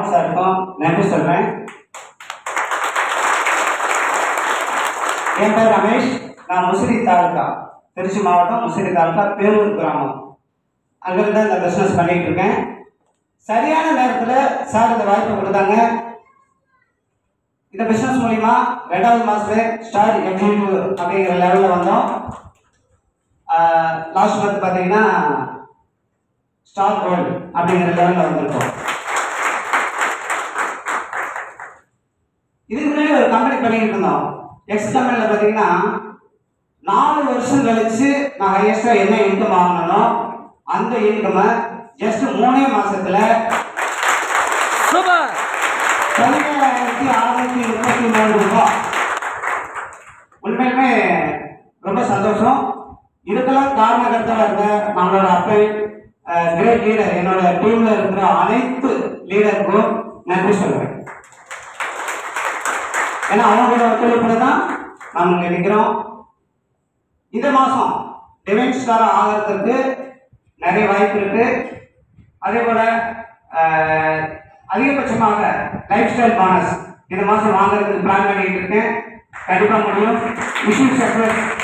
ராமன் சாருக்கும் நன்றி சொல்றேன் என் பேர் ரமேஷ் நான் முசிறி தாலுக்கா திருச்சி மாவட்டம் முசிறி தாலுக்கா பேரூர் கிராமம் அங்கிருந்து இந்த பிஸ்னஸ் பண்ணிட்டு இருக்கேன் சரியான நேரத்தில் சார் இந்த வாய்ப்பு கொடுத்தாங்க இந்த பிஸ்னஸ் மூலிமா ரெண்டாவது மாதத்துல ஸ்டார் எக்ஸிக்யூட்டிவ் அப்படிங்கிற லெவலில் வந்தோம் லாஸ்ட் மந்த் பார்த்தீங்கன்னா ஸ்டார் கோல்டு அப்படிங்கிற லெவலில் வந்திருக்கோம் இதுக்கு முன்னாடி ஒரு கம்பெனி பண்ணிக்கிட்டு இருந்தோம் எக்ஸ் கம்பெனியில் பார்த்தீங்கன்னா நாலு வருஷம் கழிச்சு நான் ஹையஸ்டாக என்ன இன்கம் வாங்கினோ அந்த இன்கமை ஜஸ்ட் மூணே மாசத்துல சூப்பர் பதினேழாயிரத்தி அறுநூத்தி முப்பத்தி மூணு ரூபாய் உண்மையுமே ரொம்ப சந்தோஷம் இதுக்கெல்லாம் காரணகர்த்தாவா இருந்த நம்மளோட அப்பை கிரேட் லீடர் என்னோட டீம்ல இருக்கிற அனைத்து லீடருக்கும் நன்றி சொல்றேன் ஏன்னா அவங்களோட ஒத்துழைப்புல தான் நம்ம இங்க நிற்கிறோம் இந்த மாசம் டிவைன் ஸ்டார் ஆகிறதுக்கு நிறைய வாய்ப்பு இருக்கு அதே போல அஹ், அதிகபட்சமாக லைஃப் ஸ்டைல் போனஸ் இந்த மாசம் வாங்குறதுக்கு பிளான் பண்ணிட்டு இருக்கேன் கண்டிப்பா முடியும் விஷயம் சக்சஸ்